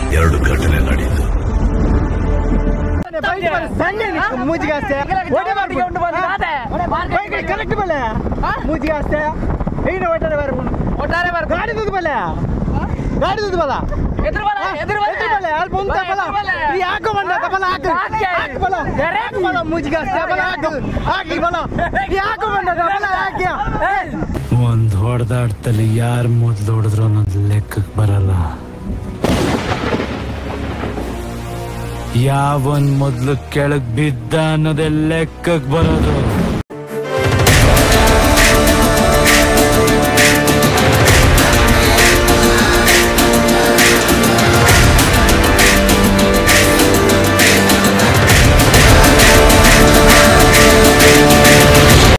ಎರಡು ಘಟನೆ ನಡೆಯಿತು ಮೂಜಿಗಾಸ್ತೆ ಕರೆಕ್ಟ್ ಬಲೆ ಮೂಜಿಗಾಸ್ತೆ ಏನು ಒಟ್ಟಾರೆ ಬೇರೆ ಒಟ್ಟಾರೆ ಬರ್ಬೇಕು ಗಾಡಿ ದುಡ್ಡು ಬಲೆ ಗಾಡಿ ದುಡ್ಡು ಬಲ ಎದುರು ಬಲ ಎದುರು ಎದುರು ಬಲೆ ಅಲ್ಲಿ ಬಂದ ಬಲ ಈ ಹಾಕು ಬಂದ ಬಲ ಹಾಕು ಹಾಕೆ. ಹಾಕು ಬಲ ಹಾಕು ಬಲ ಮೂಜಿಗಾಸ್ತೆ ಬಲ ಹಾಕು ಹಾಕಿ ಬಲ ಈ ಹಾಕು ಬಂದ ಬಲ ಹಾಕಿ ಒಂದ್ ಹೊಡೆದಾಡ್ತಲ್ಲಿ ಯಾರ್ ಮೊದ್ಲು ಹೊಡೆದ್ರು ಅನ್ನೋದು ಲೆಕ್ಕಕ್ಕೆ ಬರಲ್ಲ ಯಾವನ್ ಮೊದ್ಲು ಕೆಳಗ್ ಬಿದ್ದ ಅನ್ನೋದೇ ಲೆಕ್ಕಕ್ಕೆ ಬರೋದು